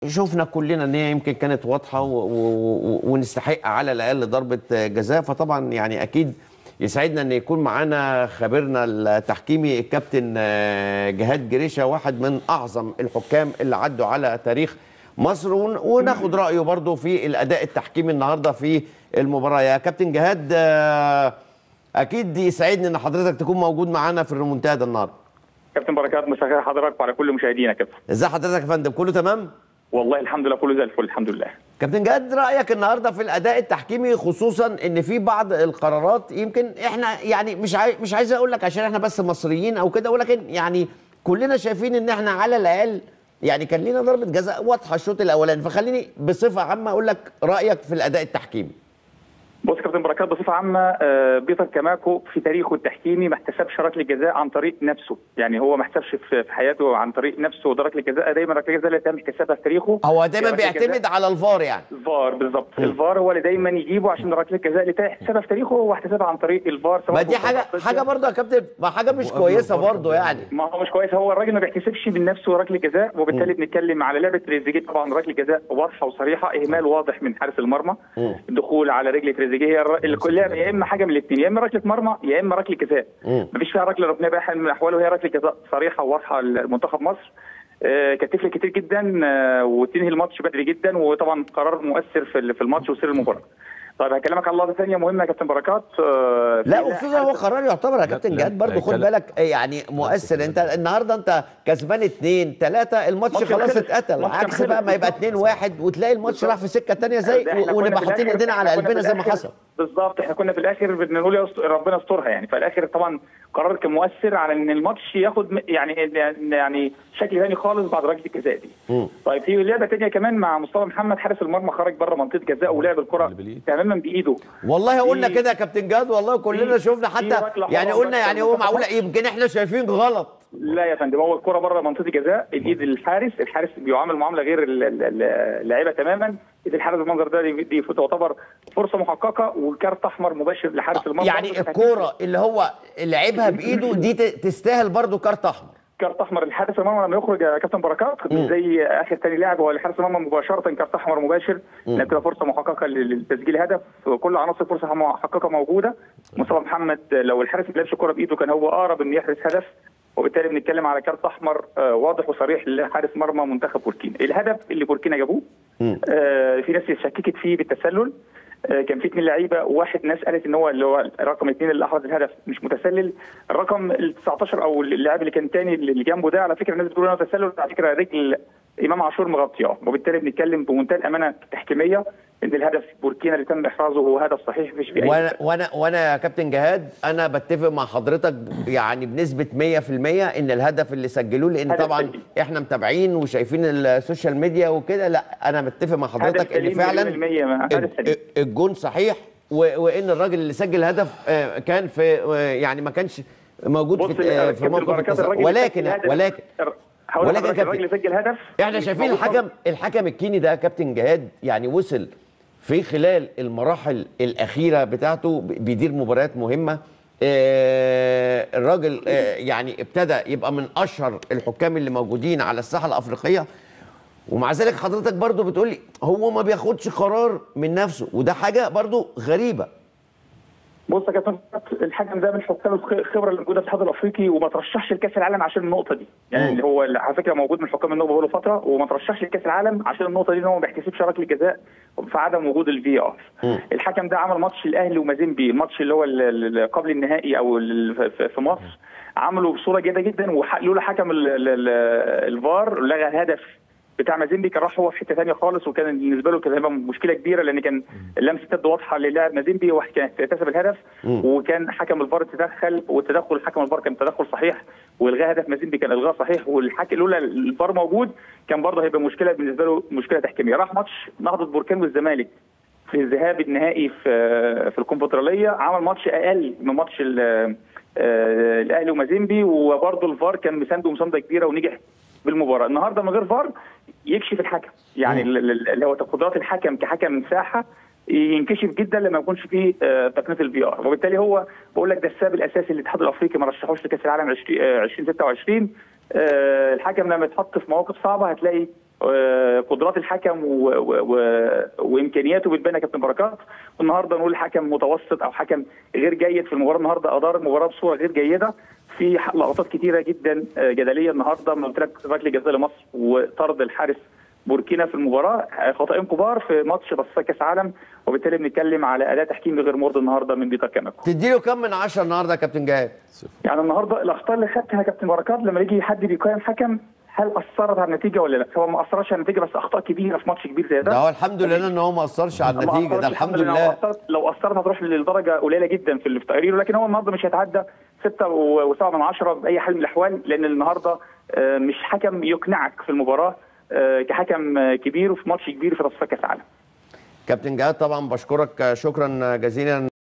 شفنا كلنا ان هي يمكن كانت واضحه و... و... ونستحق على الاقل ضربه جزاء فطبعا يعني اكيد يسعدنا ان يكون معانا خبيرنا التحكيمي الكابتن جهاد جريشه واحد من اعظم الحكام اللي عدوا على تاريخ مصر وناخد رايه برضه في الاداء التحكيمي النهارده في المباراه يا كابتن جهاد اكيد يسعدني ان حضرتك تكون موجود معانا في الريمونتادا النهارده كابتن بركات مساء الخير حضرتك وعلى كل مشاهدينا كابتن ازي حضرتك يا فندم كله تمام والله الحمد لله كله زي الفل الحمد لله كابتن جهاد رايك النهارده في الاداء التحكيمي خصوصا ان في بعض القرارات يمكن احنا يعني مش عاي... مش عايز اقول لك عشان احنا بس مصريين او كده ولكن يعني كلنا شايفين ان احنا على الاقل يعني كان لينا ضربه جزاء واضحه الشوط الاولاني فخليني بصفه عامه اقول لك رايك في الاداء التحكيمي بص كابتن بركات بصفه عامه بيتر كاماكو في تاريخه التحكيمي ما احتسبش ركله جزاء عن طريق نفسه يعني هو ما احتسبش في حياته عن طريق نفسه ده ركله جزاء دايما ركله جزاء اللي تم احتسابها في تاريخه هو دايما بيعتمد على الفار يعني الفار بالظبط الفار هو اللي دايما يجيبه عشان ركله الجزاء اللي احتسابها في تاريخه هو احتسابها عن طريق الفار ما دي حاجه حاجه برضه يا كابتن ما حاجه مش كويسه برضه يعني ما هو مش كويس هو الراجل ما بيحتسبش من نفسه ركله جزاء وبالتالي بنتكلم على لعبه تريزيجيه طبعا ركله جزاء واضحه وصريحه اهمال واضح من حارس المرمى الدخول على رجل تريزيجيه اللعبه يا اما حاجه من الاثنين يا اما ركله مرمى يا اما ركله جزاء مفيش فيها ركله ركنيه باي حال من الاحوال وهي ركله جزاء صريحه وواضحه لمنتخب مصر آه كانت تفرق كتير جدا آه وتنهي الماتش بدري جدا وطبعا قرار مؤثر في في الماتش وسير المباراه طيب هكلمك على لقطه ثانيه مهمه يا كابتن بركات آه لا وخصوصا هو قرار يعتبر يا كابتن جهاد برضه خد بالك يعني مؤثر انت النهارده انت كسبان اثنين ثلاثه الماتش خلاص اتقتل عكس بقى ما يبقى اثنين واحد وتلاقي الماتش راح في سكه ثانيه زي ونبقى حاطين ايدينا على قلبنا زي ما حصل بالظبط احنا كنا في الاخر بنقول يا ربنا يسترها يعني في الاخر طبعا قرار كان مؤثر على ان الماتش ياخد يعني يعني شكل ثاني خالص بعد ركله الجزاء دي. م. طيب في لعبه ثانيه كمان مع مصطفى محمد حارس المرمى خرج بره منطقه جزاء ولعب الكره تماما بايده. والله قلنا كده يا كابتن جاد والله كلنا شفنا حتى يعني قلنا يعني هو معقول يمكن احنا شايفين غلط. لا يا فندم هو الكره بره منطقه الجزاء الايد الحارس الحارس بيعامل معامله غير اللاعيبه تماما ايد الحارس المنظر ده دي, دي تعتبر فرصه محققه وكارت احمر مباشر لحارس المرمى يعني الكوره اللي هو لعبها بايده دي تستاهل برضو كارت احمر كارت احمر الحارس المرمى لما يخرج يا كابتن بركات مش زي اخر ثاني لاعب هو الحارس المرمى مباشره كارت احمر مباشر لان كده فرصه محققه لتسجيل هدف كل عناصر فرصه محققه موجوده مصطفى محمد لو الحارس ما لعبش الكوره بايده كان هو اقرب انه يحرز هدف وبالتالي بنتكلم على كارت احمر واضح وصريح لحارس مرمى منتخب بوركينا الهدف اللي بوركينا جابوه آه في ناس شككت فيه بالتسلل آه كان في اثنين لعيبه واحد ناس قالت ان هو اللي هو رقم اثنين اللي احرز الهدف مش متسلل الرقم ال 19 او اللاعب اللي كان ثاني اللي جنبه ده على فكره الناس بتقول انه تسلل على فكره رجل امام عاشور مغطياه وبالتالي بنتكلم بمنتهى الامانه التحكيميه ان الهدف بوركينا اللي تم احرازه هو هدف صحيح مفيش فيه وانا وانا وانا يا كابتن جهاد انا بتفق مع حضرتك يعني بنسبه 100% ان الهدف اللي سجلوه لان طبعا سليم. احنا متابعين وشايفين السوشيال ميديا وكده لا انا متفق مع حضرتك ان فعلا الجون صحيح وان الراجل اللي سجل الهدف كان في يعني ما كانش موجود في في موقف ولكن ولكن ولكن الراجل سجل هدف احنا شايفين الحكم الحكم الكيني ده كابتن جهاد يعني وصل في خلال المراحل الاخيره بتاعته بيدير مباريات مهمه آه الراجل آه يعني ابتدى يبقى من اشهر الحكام اللي موجودين على الساحه الافريقيه ومع ذلك حضرتك برضو بتقولي هو ما بياخدش قرار من نفسه وده حاجه برضو غريبه بص يا كابتن الحكم ده من حكام الخبره اللي موجوده في الاتحاد الافريقي وما ترشحش لكاس العالم عشان النقطه دي يعني اللي هو على فكره موجود من حكام النقطه بقاله فتره وما ترشحش لكاس العالم عشان النقطه دي ان هو ما بيحتسبش ركله جزاء في عدم وجود الفي ار الحكم ده عمل ماتش الاهلي ومازيمبي الماتش اللي هو قبل النهائي او في مصر عمله بصوره جيده جدا ولولا حكم الفار لغى الهدف بتاع مازيمبي كان راح هو في حته ثانيه خالص وكان بالنسبه له كان هيبقى مشكله كبيره لان كان لمسه يد واضحه للاعب مازيمبي وكان اكتسب الهدف وكان حكم الفار تدخل وتدخل حكم الفار كان تدخل صحيح والغاء هدف مازيمبي كان الغاء صحيح والحكم لولا الفار موجود كان برضه هيبقى مشكله بالنسبه له مشكله تحكيميه راح ماتش نهضه بركان والزمالك في الذهاب النهائي في في الكونفدراليه عمل ماتش اقل من ماتش الاهلي ومازيمبي وبرضه الفار كان مسانده مسانده كبيره ونجح بالمباراه النهارده من غير فار يكشف الحكم يعني اللي هو قدرات الحكم كحكم ساحه ينكشف جدا لما يكونش فيه تقنيه الفي ار وبالتالي هو بقول لك ده السبب الاساسي اللي الاتحاد الافريقي ما رشحوش لكاس العالم 2026 الحكم لما يتحط في مواقف صعبه هتلاقي آه، قدرات الحكم و... و... و... وامكانياته بتبان يا كابتن بركات والنهارده نقول حكم متوسط او حكم غير جيد في المباراه النهارده ادار المباراه بصوره غير جيده في ح- لقطات كتيره جدا آه، جدليه النهارده من قلت لك ركله جزاء لمصر وطرد الحارس بوركينا في المباراه آه، خطأين كبار في ماتش تصفيات كاس عالم وبالتالي بنتكلم على اداء تحكيمي غير مرضي النهارده من بيتر كاماكو تديله كم من عشرة النهارده يا كابتن جهاد يعني النهارده الاخطاء اللي خدتها يا كابتن بركات لما يجي حد بيقيم حكم هل اثرت على النتيجه ولا لا؟ هو ما اثرش على النتيجه بس اخطاء كبيره في ماتش كبير زي ده ده هو الحمد لله ان هو ما اثرش على ما النتيجه أثرش ده الحمد لله. لو لله اثرت لو اثرت هتروح للدرجه قليله جدا في في تقريره لكن هو النهارده مش هيتعدى 6 و7 من 10 باي حال من الاحوال لان النهارده آه، مش حكم يقنعك في المباراه آه، كحكم آه، كبير وفي ماتش كبير في تصفيات كاس عالم كابتن جهاد طبعا بشكرك شكرا جزيلا